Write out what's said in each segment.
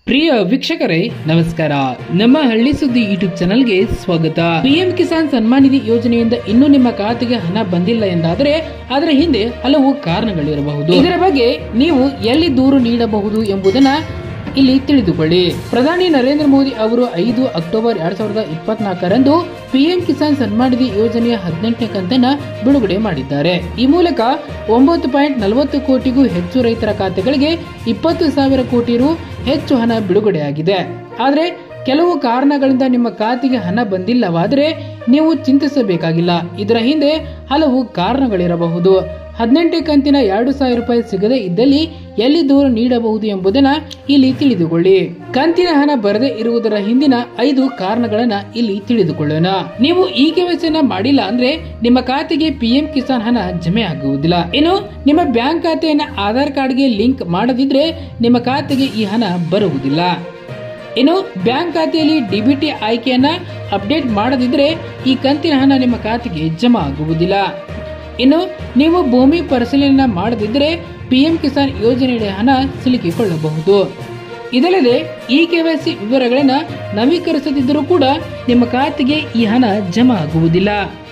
ಪ್ರಿಯ ವೀಕ್ಷಕರೇ ನಮಸ್ಕಾರ ನಮ್ಮ ಹಳ್ಳಿ ಸುದ್ದಿ ಯೂಟ್ಯೂಬ್ ಚಾನಲ್ಗೆ ಸ್ವಾಗತ ಪಿಎಂ ಕಿಸಾನ್ ಸನ್ಮಾನ್ ನಿಧಿ ಯೋಜನೆಯಿಂದ ಇನ್ನೂ ನಿಮ್ಮ ಖಾತೆಗೆ ಹಣ ಬಂದಿಲ್ಲ ಎಂದಾದರೆ ಅದರ ಹಿಂದೆ ಹಲವು ಕಾರಣಗಳಿರಬಹುದು ಇದರ ಬಗ್ಗೆ ನೀವು ಎಲ್ಲಿ ದೂರು ನೀಡಬಹುದು ಎಂಬುದನ್ನ ಇಲ್ಲಿ ತಿಳಿದುಕೊಳ್ಳಿ ಪ್ರಧಾನಿ ನರೇಂದ್ರ ಮೋದಿ ಅವರು ಐದು ಅಕ್ಟೋಬರ್ ಎರಡ್ ಸಾವಿರದ ಇಪ್ಪತ್ನಾಲ್ಕರಂದು ಪಿಎಂ ಕಿಸಾನ್ ಸನ್ಮಾನ್ ನಿಧಿ ಯೋಜನೆಯ ಹದಿನೆಂಟನೇ ಕಂತನ್ನ ಬಿಡುಗಡೆ ಮಾಡಿದ್ದಾರೆ ಈ ಮೂಲಕ ಒಂಬತ್ತು ಪಾಯಿಂಟ್ ನಲವತ್ತು ಕೋಟಿಗೂ ಹೆಚ್ಚು ರೈತರ ಖಾತೆಗಳಿಗೆ ಇಪ್ಪತ್ತು ಸಾವಿರ ಕೋಟಿ ರು ಹೆಚ್ಚು ಹಣ ಬಿಡುಗಡೆಯಾಗಿದೆ ಆದರೆ ಕೆಲವು ಕಾರಣಗಳಿಂದ ನಿಮ್ಮ ಖಾತೆಗೆ ಹಣ ಬಂದಿಲ್ಲವಾದರೆ ನೀವು ಚಿಂತಿಸಬೇಕಾಗಿಲ್ಲ ಇದರ ಹಿಂದೆ ಹಲವು ಕಾರಣಗಳಿರಬಹುದು ಹದಿನೆಂಟು ಕಂತಿನ ಎರಡು ಸಾವಿರ ರೂಪಾಯಿ ಸಿಗದೇ ಇದ್ದಲ್ಲಿ ಎಲ್ಲಿ ದೂರು ನೀಡಬಹುದು ಎಂಬುದನ್ನ ಇಲ್ಲಿ ತಿಳಿದುಕೊಳ್ಳಿ ಕಂತಿನ ಹಣ ಬರದೇ ಇರುವುದರ ಹಿಂದಿನ ಐದು ಕಾರಣಗಳನ್ನ ಇಲ್ಲಿ ತಿಳಿದುಕೊಳ್ಳೋಣ ನೀವು ಈ ಕೆವೈಸಿಯನ್ನ ಮಾಡಿಲ್ಲ ಅಂದ್ರೆ ನಿಮ್ಮ ಖಾತೆಗೆ ಪಿಎಂ ಕಿಸಾನ್ ಹಣ ಜಮೆ ಆಗುವುದಿಲ್ಲ ಇನ್ನು ನಿಮ್ಮ ಬ್ಯಾಂಕ್ ಖಾತೆಯನ್ನ ಆಧಾರ್ ಕಾರ್ಡ್ಗೆ ಲಿಂಕ್ ಮಾಡದಿದ್ರೆ ನಿಮ್ಮ ಖಾತೆಗೆ ಈ ಹಣ ಬರುವುದಿಲ್ಲ ಇನ್ನು ಬ್ಯಾಂಕ್ ಖಾತೆಯಲ್ಲಿ ಡಿಬಿಟಿ ಆಯ್ಕೆಯನ್ನ ಅಪ್ಡೇಟ್ ಮಾಡದಿದ್ರೆ ಈ ಕಂತಿನ ಹಣ ನಿಮ್ಮ ಖಾತೆಗೆ ಜಮಾ ಆಗುವುದಿಲ್ಲ ಇನ್ನು ನೀವು ಭೂಮಿ ಪರಿಶೀಲನೆ ಮಾಡದಿದ್ದರೆ ಪಿಎಂ ಕಿಸಾನ್ ಯೋಜನೆಯಡಿ ಹಣ ಸಿಲುಕಿಕೊಳ್ಳಬಹುದು ಇದಲ್ಲದೆ ಈ ಕೆವೈಸಿ ವಿವರಗಳನ್ನ ನವೀಕರಿಸದಿದ್ದರೂ ಕೂಡ ನಿಮ್ಮ ಖಾತೆಗೆ ಈ ಹಣ ಜಮಾ ಆಗುವುದಿಲ್ಲ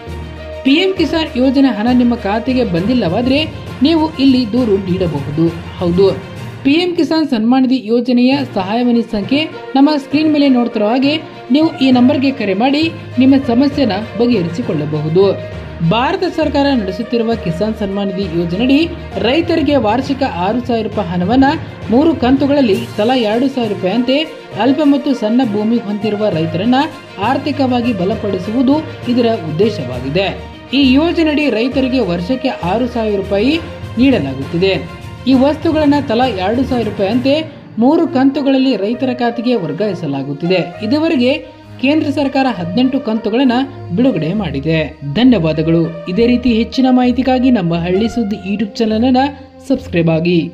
ಪಿಎಂ ಕಿಸಾನ್ ಯೋಜನೆ ಹಣ ನಿಮ್ಮ ಖಾತೆಗೆ ಬಂದಿಲ್ಲವಾದ್ರೆ ನೀವು ಇಲ್ಲಿ ದೂರು ನೀಡಬಹುದು ಹೌದು ಪಿಎಂ ಕಿಸಾನ್ ಸನ್ಮಾನ್ ನಿಧಿ ಯೋಜನೆಯ ಸಹಾಯವಾಣಿ ಸಂಖ್ಯೆ ನಮ್ಮ ಸ್ಕ್ರೀನ್ ಮೇಲೆ ನೋಡ್ತಿರೋ ಹಾಗೆ ನೀವು ಈ ನಂಬರ್ಗೆ ಕರೆ ಮಾಡಿ ನಿಮ್ಮ ಸಮಸ್ಯೆನ ಬಗೆಹರಿಸಿಕೊಳ್ಳಬಹುದು ಭಾರತ ಸರ್ಕಾರ ನಡೆಸುತ್ತಿರುವ ಕಿಸಾನ್ ಸನ್ಮಾನ್ ನಿಧಿ ಯೋಜನೆಯಡಿ ರೈತರಿಗೆ ವಾರ್ಷಿಕ ಆರು ಸಾವಿರ ರೂಪಾಯಿ ಹಣವನ್ನ ಮೂರು ಕಂತುಗಳಲ್ಲಿ ತಲಾ ಎರಡು ಸಾವಿರ ರೂಪಾಯಿಯಂತೆ ಅಲ್ಪ ಮತ್ತು ಸಣ್ಣ ಭೂಮಿ ಹೊಂದಿರುವ ರೈತರನ್ನ ಆರ್ಥಿಕವಾಗಿ ಬಲಪಡಿಸುವುದು ಇದರ ಉದ್ದೇಶವಾಗಿದೆ ಈ ಯೋಜನೆಯಡಿ ರೈತರಿಗೆ ವರ್ಷಕ್ಕೆ ಆರು ಸಾವಿರ ರೂಪಾಯಿ ನೀಡಲಾಗುತ್ತಿದೆ ಈ ವಸ್ತುಗಳನ್ನ ತಲಾ ಎರಡು ಸಾವಿರ ರೂಪಾಯಿಯಂತೆ ಮೂರು ಕಂತುಗಳಲ್ಲಿ ರೈತರ ಖಾತೆಗೆ ವರ್ಗಾಯಿಸಲಾಗುತ್ತಿದೆ ಇದುವರೆಗೆ ಕೇಂದ್ರ ಸರ್ಕಾರ ಹದಿನೆಂಟು ಕಂತುಗಳನ್ನ ಬಿಡುಗಡೆ ಮಾಡಿದೆ ಧನ್ಯವಾದಗಳು ಇದೇ ರೀತಿ ಹೆಚ್ಚಿನ ಮಾಹಿತಿಗಾಗಿ ನಮ್ಮ ಹಳ್ಳಿ ಸುದ್ದಿ ಯೂಟ್ಯೂಬ್ ಚಾನಲ್ ಅನ್ನ ಸಬ್ಸ್ಕ್ರೈಬ್ ಆಗಿ